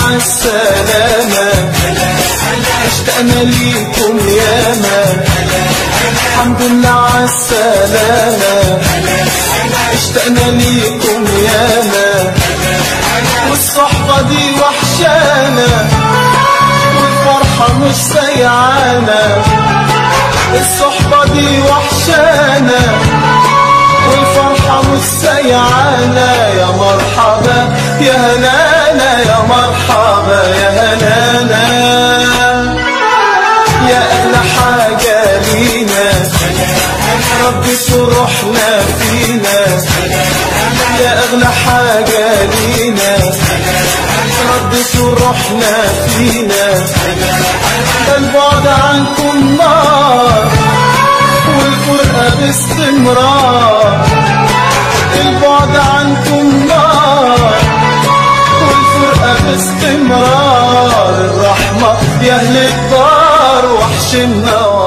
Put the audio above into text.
عالسلامة اشتقنا ليكم ياما الحمد لله عالسلامة اشتقنا ليكم ياما والصحبة دي وحشانا والفرحة مش سيعانا الصحبة دي وحشانا والفرحة مش سيعانا يا مرحبا يا هنانا يا مرحبا يا هنانا يا أغلى حاجة لينا ربك روحنا فينا يا أغلى حاجة لينا ربك روحنا فينا البعد عنكم نار والفرقة باستمرار البعد عنكم نار والفرقة باستمرار الرحمة يا أهل الدار وحش النار